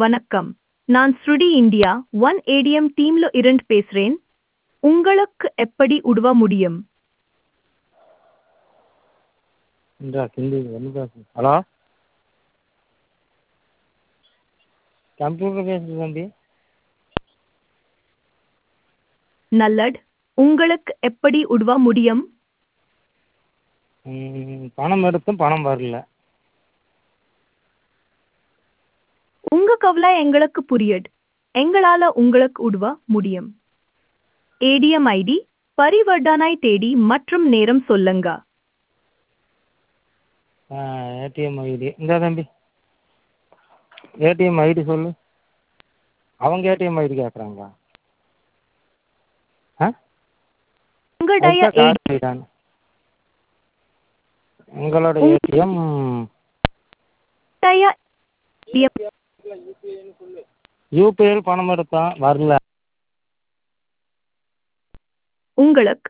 வணக்கம் நான் ஸ்ருடி இந்தியா ஒன் ஏடிஎம் டீம்ல இருந்து பேசுறேன் உங்களுக்கு எப்படி உதவ முடியும் இந்தா ஹிந்தி ஒன்று பேசு ஹலோ கம்ப்யூட்டர் பேசுது தம்பி நல்லட் உங்களுக்கு எப்படி உதவ முடியும் ம், பணம் எடுத்தும் பணம் வரல உங்க கவலை எங்களுக்கு புரியுது எங்களால உங்களுக்கு உதவ முடியும் ஏடிஎம் ஐடி பரிவர்த்தனை தேதி மற்றும் நேரம் சொல்லுங்க ஏடிஎம் ஐடி இந்த தம்பி ஏடிஎம் ஐடி சொல்லு அவங்க ஏடிஎம் ஐடி கேட்குறாங்களா ஆ உங்களுடைய அதுதான் கார்டு ஐடான் உங்களோட ஏடிஎம் ADM யூபிஐயில் பணம் எடுத்தோம் வரல உங்களுக்கு